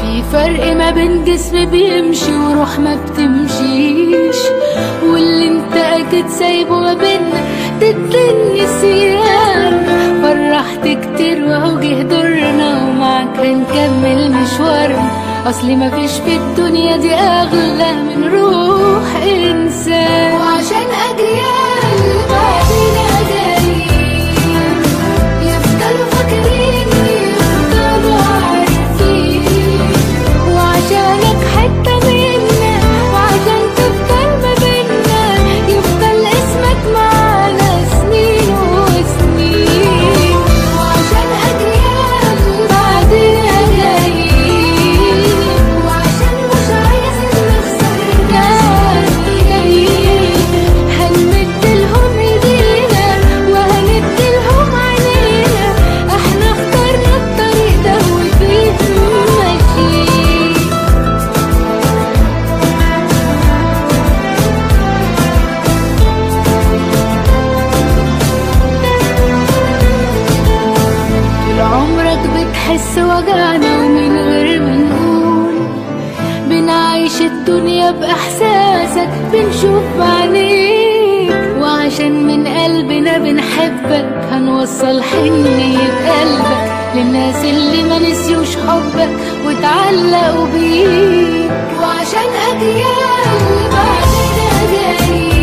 في فرق ما بين جسم بيمشي وروح ما بتمشيش واللي انت اكيد سايبه ما بينا ضد النسيان فرحت كتير وهو جه دورنا ومعاك هنكمل مشوارنا اصلي مفيش في الدنيا دي اغلى من روح انسان وعشان اجيال بعدنا جايين يفضلوا فاكرين يفضلوا عارفين وعشانك حتة منا وعشان تفضل ما بينا يفضل اسمك معانا سنين وسنين وعشان أجيال بعدنا جايين وعشان مش عايزين نخسر ناس جايين هنمدلهم ايدينا وهندلهم عينينا احنا اخترنا الطريق ده وفيه ماشيين طول عمرك بتحس وجعنا ومن غير ما نقول بنعيش الدنيا بإحساسك بنشوف بعينيك وعشان من قلبنا بنحبك هنوصل حنية بقلبك للناس اللي ما نسيوش حبك واتعلقوا بيك وعشان أجيال بعدنا جايين